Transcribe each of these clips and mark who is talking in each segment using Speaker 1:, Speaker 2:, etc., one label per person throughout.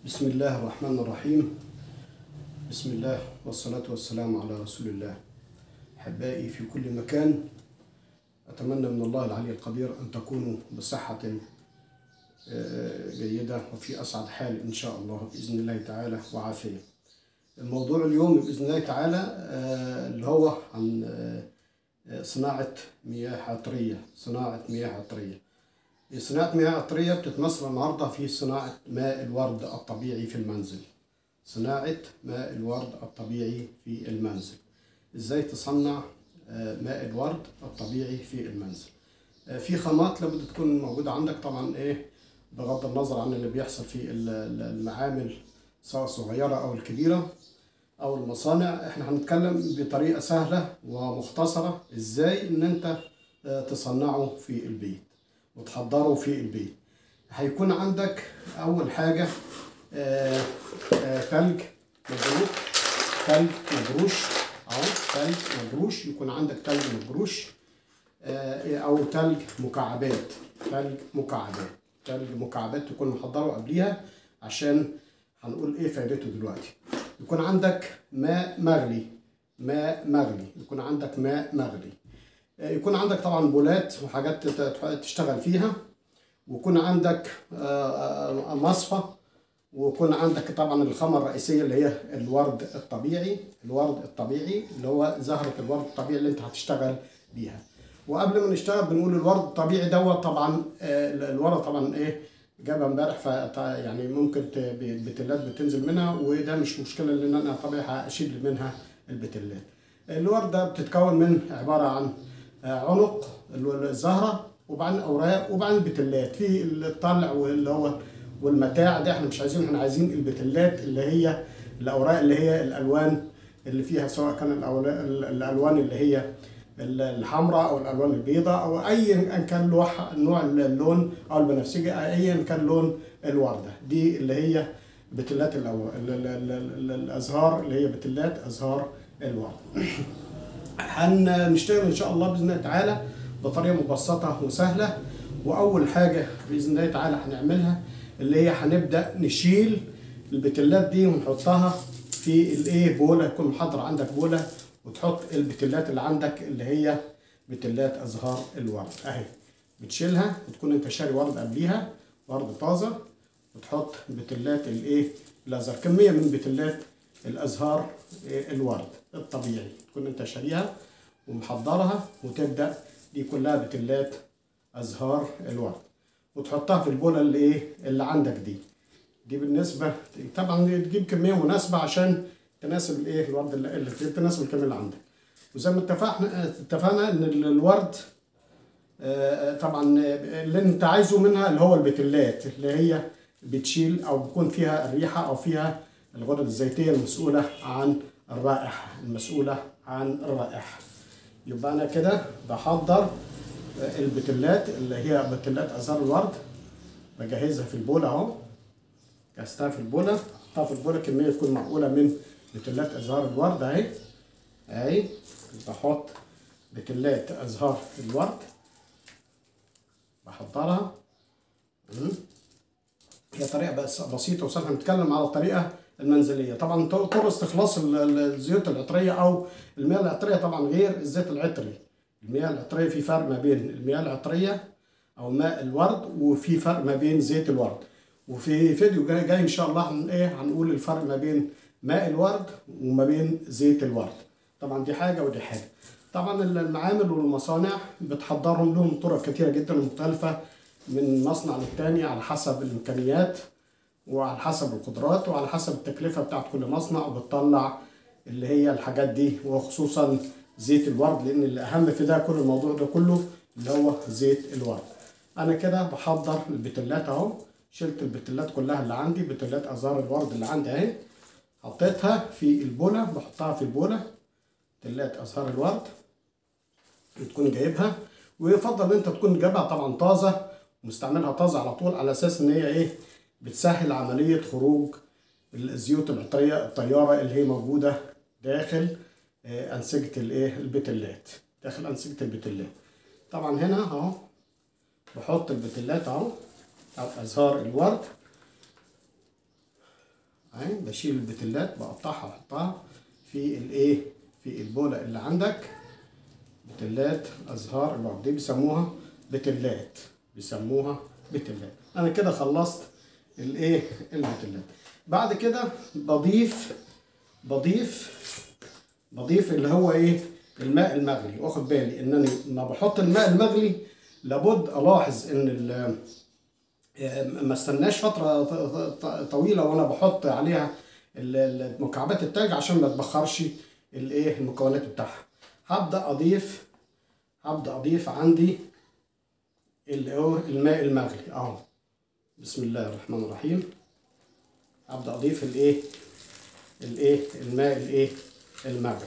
Speaker 1: بسم الله الرحمن الرحيم بسم الله والصلاة والسلام على رسول الله أحبائي في كل مكان أتمنى من الله العلي القدير أن تكونوا بصحة آه، جيدة وفي أسعد حال إن شاء الله بإذن الله تعالى وعافية الموضوع اليوم بإذن الله تعالى آه، اللي هو عن آه، صناعة مياه عطرية صناعة مياه عطرية صناعة مياه عطرية بتتمثل النهاردة في صناعة ماء الورد الطبيعي في المنزل صناعة ماء الورد الطبيعي في المنزل ازاي تصنع آه، ماء الورد الطبيعي في المنزل آه، في خامات لابد تكون موجودة عندك طبعا ايه بغض النظر عن اللي بيحصل في ال- ال- المعامل سواء الصغيرة او الكبيرة او المصانع احنا هنتكلم بطريقة سهلة ومختصرة ازاي ان انت آه، تصنعه في البيت وتحضره في البيت هيكون عندك اول حاجة آه، آه، تلج مجروش تلج مجروش اهو تلج مجروش يكون عندك تلج مجروش آه، او تلج مكعبات تلج مكعبات تلج مكعبات تكون محضره قبليها عشان هنقول ايه فايدته دلوقتي يكون عندك ماء مغلي ماء مغلي يكون عندك ماء مغلي آه، يكون عندك طبعا بولات وحاجات تت- تشتغل فيها ويكون عندك آه، آه، مصفى ويكون عندك طبعا الخامة الرئيسية اللي هي الورد الطبيعي الورد الطبيعي اللي هو زهرة الورد الطبيعي اللي انت هتشتغل بيها وقبل ما نشتغل بنقول الورد الطبيعي دوت طبعا آه، الورد طبعا ايه جابها امبارح ف يعني ممكن ت- البتلات بتنزل منها وده مش مشكلة لان انا طبيعي هشيل منها البتلات الورد ده بتتكون من عبارة عن آه، عنق الزهرة وبعدين اوراق وبعدين بتلات في الطلع واللي هو والمتاع ده احنا مش عايزين احنا عايزين البتلات اللي هي الاوراق اللي هي الالوان اللي فيها سواء كان الأولا- ال- الالوان اللي هي ال- الحمراء او الالوان البيضاء او ايا كان لوح نوع اللون او البنفسجي ايا كان لون الورده دي اللي هي بتلات الأو... ال- ال- ال- ال- الازهار اللي هي بتلات ازهار الورد هنشتغل ان شاء الله باذن الله تعالى بطريقه مبسطه وسهله واول حاجه باذن الله تعالى هنعملها اللي هي هنبدا نشيل البتلات دي ونحطها في الايه بوله يكون محضر عندك بوله وتحط البتلات اللي عندك اللي هي بتلات ازهار الورد اهي بتشيلها وتكون انت شاري ورد قبليها ورد طازه وتحط بتلات الايه الازهار كميه من بتلات الازهار إيه، الورد الطبيعي تكون انت شاريها ومحضرها وتبدا دي كلها بتلات ازهار الورد وتحطها في البوله اللي ايه اللي عندك دي دي بالنسبه طبعا تجيب كميه مناسبه عشان تناسب الايه الورد اللي اللي فيه تناسب الكميه اللي عندك وزي ما اتفقنا اتفقنا ان ال- الورد آه، طبعا اللي انت عايزه منها اللي هو البتلات اللي هي بتشيل او بيكون فيها الريحه او فيها الغدد الزيتيه المسؤوله عن الرائحه المسؤوله عن الرائحه يبقى انا كده بحضر آه، البتلات اللي هي بتلات ازهار الورد بجهزها في البوله اهو جهزتها في البوله احطها في البوله كميه تكون معقوله من بتلات ازهار الورد اهي اهي بحط بتلات ازهار الورد بحضرها مم. هي طريقة بس بسيطة وسهلة هنتكلم على الطريقة المنزلية طبعا طر- طرق استخلاص ال- ال- الزيوت العطرية أو المياه العطرية طبعا غير الزيت العطري المياه العطرية في فرق ما بين المياه العطرية أو ماء الورد وفي فرق ما بين زيت الورد وفي فيديو جاي, جاي إن شاء الله هن إيه هنقول الفرق ما بين ماء الورد وما بين زيت الورد طبعا دي حاجة ودي حاجة طبعا المعامل والمصانع بتحضرهم لهم طرق كتيرة جدا مختلفة من مصنع للتاني على حسب الإمكانيات وعلى حسب القدرات وعلى حسب التكلفة بتاعت كل مصنع وبتطلع اللي هي الحاجات دي وخصوصا زيت الورد لأن الأهم في ده كل الموضوع ده كله اللي هو زيت الورد أنا كده بحضر البتلات أهو شلت البتلات كلها اللي عندي بتلات أزهار الورد اللي عندي أهي حطيتها في البولة بحطها في البولة تلات أزهار الورد تكون جايبها ويفضل ان انت تكون جايبها طبعا طازه ومستعملها طازه على طول على اساس ان هي ايه بتسهل عمليه خروج الزيوت العطريه الطياره اللي هي موجوده داخل آه، انسجه الايه البتلات داخل انسجه البتلات طبعا هنا اهو بحط البتلات اهو او ازهار الورد اهي بشيل البتلات بقطعها واحطها في الايه في البوله اللي عندك بتلات ازهار الورد دي بيسموها بتلات بيسموها بتلات انا كده خلصت الايه البتلات بعد كده بضيف بضيف بضيف اللي هو ايه الماء المغلي واخد بالي ان انا لما بحط الماء المغلي لابد الاحظ ان ال- ما استناش فتره ط- ط- طويله وانا بحط عليها ال- ال- مكعبات التلج عشان ما تبخرش الايه المكونات بتاعها هبدا اضيف هبدا اضيف عندي اللي هو الماء المغلي اهو بسم الله الرحمن الرحيم هبدا اضيف الايه الايه الماء الايه المغلي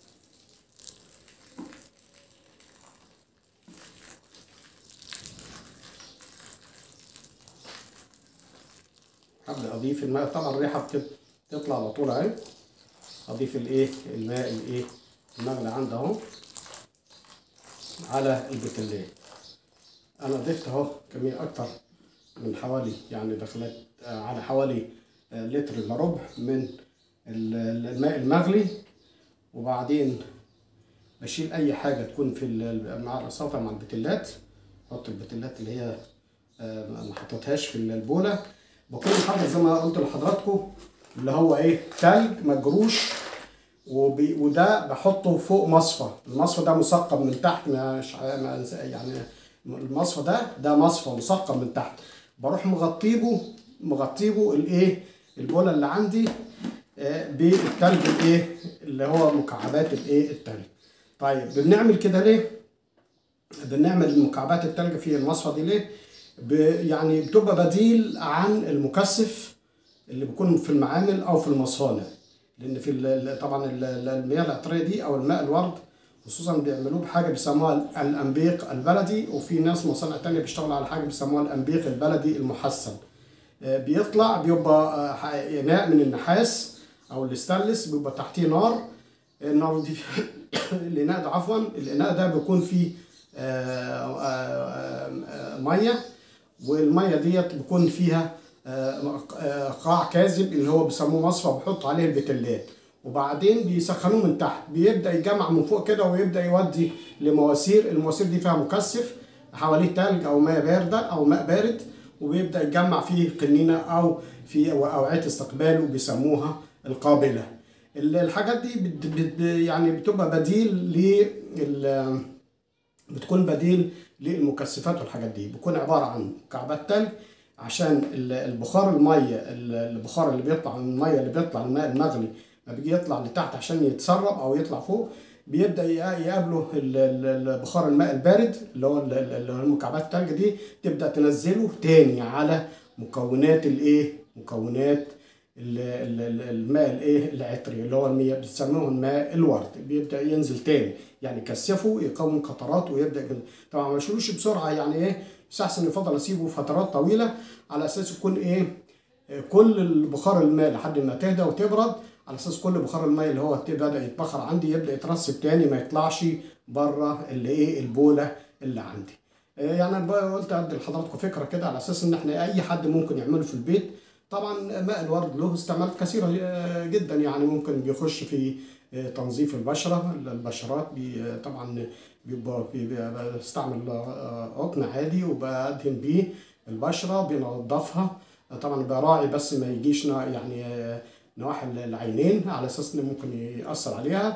Speaker 1: هبدا اضيف الماء طبعا الريحه بت- بتطلع على طول اهي اضيف الايه الماء الايه المغلي عندي اهو على البتلات انا ضفت اهو كميه اكتر من حوالي يعني دخلت آه، على حوالي آه، لتر الا ربع من ال- ال- الماء المغلي وبعدين بشيل اي حاجه تكون في ال- مع الرصافه مع البتلات احط البتلات اللي هي آه، ما حطيتهاش في البوله بكون حاطط زي ما قلت لحضراتكم اللي هو ايه تلج مجروش وبي وده بحطه فوق مصفى المصفى ده مثقب من تحت مش ع- ما- يعني المصفى ده ده مصفى مثقب من تحت بروح مغطيبه مغطيبه الايه البوله اللي عندي آه، بالتلج الايه اللي هو مكعبات الايه التلج طيب بنعمل كده ليه بنعمل مكعبات التلج في المصفى دي ليه ب يعني بتبقى بديل عن المكثف اللي بيكون في المعامل او في المصانع لان في ال- ال- طبعا ال- ال- المياه العطريه دي او الماء الورد خصوصا بيعملوه بحاجه بيسموها ال- الانبيق البلدي وفي ناس مصانع تانية بيشتغلوا على حاجه بيسموها الانبيق البلدي المحسن آه، بيطلع بيبقى آه، ح- اناء من النحاس او الاستانلس بيبقى تحتيه نار النار دي الاناء ده عفوا الاناء ده بيكون فيه آه، آه، آه، ميه والميه ديت بيكون فيها آه، آه، قاع كاذب اللي هو بيسموه مصفى بيحطوا عليه البتلات وبعدين بيسخنوه من تحت بيبدا يجمع من فوق كده ويبدا يودي لمواسير المواسير دي فيها مكثف حواليه تلج او ماء بارده او ماء بارد وبيبدا يجمع فيه قنينه او في اوعيه استقبال وبيسموها القابله ال- الحاجات دي بت بت يعني بتبقى بديل لل بتكون بديل للمكثفات والحاجات دي بيكون عباره عن مكعبات تلج عشان ال- البخار الميه ال- البخار اللي بيطلع من الميه اللي بيطلع الماء المغلي ما بيجي يطلع لتحت عشان يتسرب او يطلع فوق بيبدا يق- يقابله ال- ال- ال- بخار الماء البارد اللي هو ال- ال- اللي هو المكعبات التلج دي تبدا تنزله تاني على مكونات الايه مكونات ال- ال- ال- الماء الايه العطري اللي هو المياه بيسموه الماء الورد بيبدا ينزل تاني يعني يكثفه يكون قطرات ويبدا كده طبعا ما يشيلوش بسرعه يعني ايه يستحسن يفضل اسيبه فترات طويله على اساس يكون ايه كل البخار الماء لحد ما تهدى وتبرد على اساس كل بخار الماء اللي هو بدا يتبخر عندي يبدا يترسب تاني ما يطلعش بره اللي ايه البوله اللي عندي آه، يعني انا بقى قلت ادي لحضراتكم فكره كده على اساس ان احنا اي حد ممكن يعمله في البيت طبعا ماء الورد له استعمالات كثيره آه، جدا يعني ممكن بيخش في آه، تنظيف البشره البشرات بي آه، طبعا بيبقى بيبقى بستعمل آه، قطن عادي وبدهن بيه البشره بنضفها آه، طبعا براعي بس ما يجيش نا- يعني آه، نواحي العينين على اساس انه ممكن ياثر عليها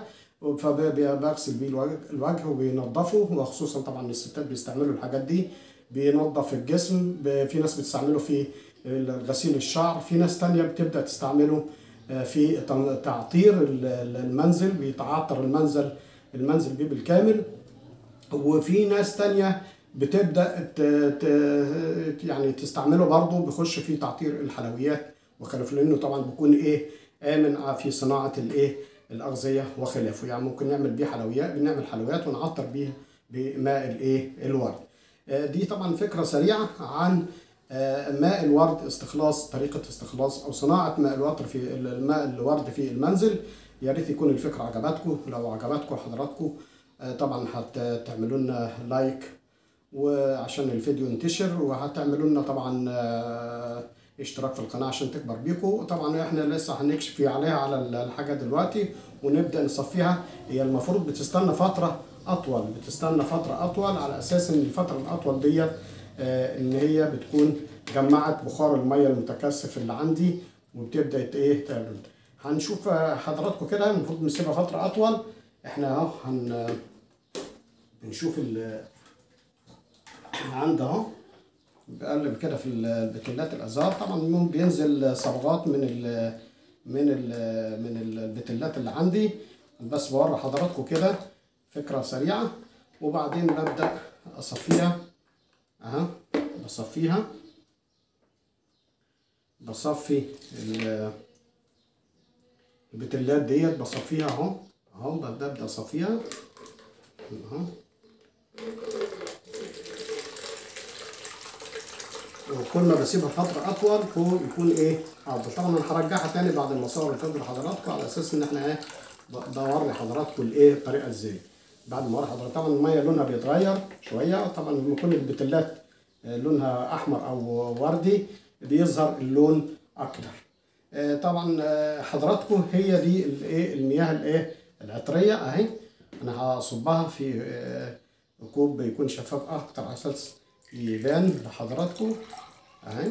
Speaker 1: فبغسل بيه الوجه الوجه وبينضفه وخصوصا طبعا الستات بيستعملوا الحاجات دي بينظف الجسم ب- في ناس بتستعمله في غسيل الشعر في ناس تانية بتبدأ تستعمله آه، في تن- تعطير ال- ال- المنزل بيتعطر المنزل المنزل بيه بالكامل وفي ناس تانية بتبدأ ت... ت... يعني تستعمله برضه بيخش في تعطير الحلويات وخلافه لأنه طبعا بيكون إيه آمن في صناعة الإيه الأغذية وخلافه يعني ممكن نعمل بيه حلويات بنعمل حلويات ونعطر بيها بماء الإيه الورد آه، دي طبعا فكرة سريعة عن آه، ماء الورد استخلاص طريقة استخلاص أو صناعة ماء الورد في الماء الورد في المنزل يا ريت يكون الفكرة عجبتكم لو عجبتكم حضراتكم آه، طبعا هتعملوا لنا لايك وعشان الفيديو ينتشر وهتعملوا لنا طبعا آه، اشتراك في القناه عشان تكبر بيكم طبعا احنا لسه هنكشف عليها على الحاجه دلوقتي ونبدا نصفيها هي المفروض بتستنى فتره اطول بتستنى فتره اطول على اساس ان الفتره الاطول ديت آه، ان هي بتكون جمعت بخار الميه المتكثف اللي عندي وبتبدا ايه تعمل هنشوف آه، حضراتكم كده المفروض نسيبها فتره اطول احنا اهو هن نشوف ال عندي اهو بقلب كده في البتلات الازهار طبعا المهم بينزل صبغات من ال من ال من البتلات اللي عندي بس بوري حضراتكم كده فكره سريعه وبعدين ببدا اصفيها اها بصفيها بصفي ال- البتلات ديت بصفيها اهو اهو ببدا ابدا اصفيها اهو وكل ما بسيبها فترة أطول كل يكون إيه أفضل طبعا أنا هرجعها تاني بعد ما أصور الفيديو لحضراتكم على أساس إن إحنا إيه ب- بوري حضراتكم الإيه الطريقة إزاي بعد ما أوري حضراتكم طبعا المية لونها بيتغير شوية طبعا لما يكون البتلات آه، لونها أحمر أو وردي بيظهر اللون أكتر آه، طبعا آه، حضراتكم هي دي الإيه المياه الإيه العطرية أهي أنا هصبها في آه، كوب يكون شفاف أكتر على أساس يبان لحضراتكم اهي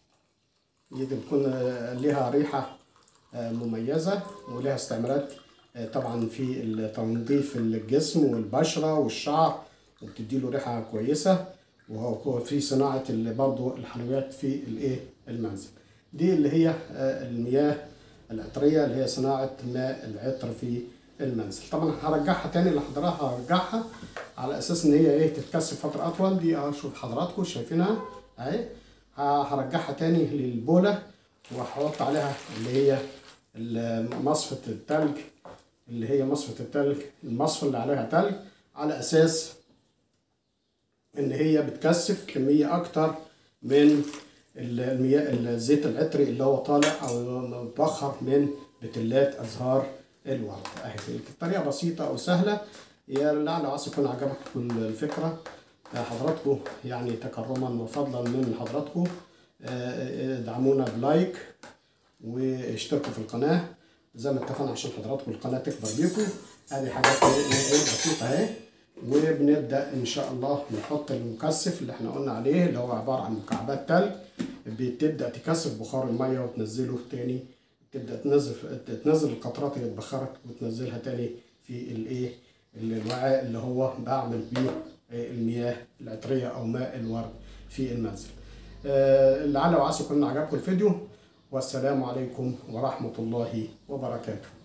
Speaker 1: دي بتكون آه، ليها ريحة آه، مميزة ولها استعمالات آه، طبعا في تنظيف الجسم والبشرة والشعر وبتديله ريحة كويسة وهو في صناعة ال- برضو الحلويات في الايه المنزل دي اللي هي آه، المياه العطرية اللي هي صناعة ماء العطر في المنزل طبعا هرجعها تاني لحضراتكم هرجعها على اساس ان هي ايه تتكثف فترة اطول دي اهو شوف حضراتكم شايفينها اهي ه- هرجعها تاني للبولة وهحط عليها اللي هي ال- مصفة التلج اللي هي مصفة التلج المصفى اللي عليها تلج على اساس ان هي بتكثف كميه اكتر من المياه الزيت العطري اللي هو طالع او متبخر من بتلات ازهار الورد اهي الطريقه بسيطه وسهله يا لعل عسى يكون عجبكم الفكره آه، حضراتكم يعني تكرما وفضلا من حضراتكم آه، ادعمونا بلايك واشتركوا في القناه زي ما اتفقنا عشان حضراتكم القناه تكبر بيكم ادي حاجات ايه إيه بسيطه اهي وبنبدا ان شاء الله نحط المكثف اللي احنا قلنا عليه اللي هو عباره عن مكعبات تلج بتبدا تكثف بخار الميه وتنزله تاني تبدا تنزل تنزل القطرات اللي اتبخرت وتنزلها تاني في الايه الوعاء اللي هو بعمل بيه المياه العطريه او ماء الورد في المنزل آه، لعل وعسى يكون عجبكم الفيديو والسلام عليكم ورحمه الله وبركاته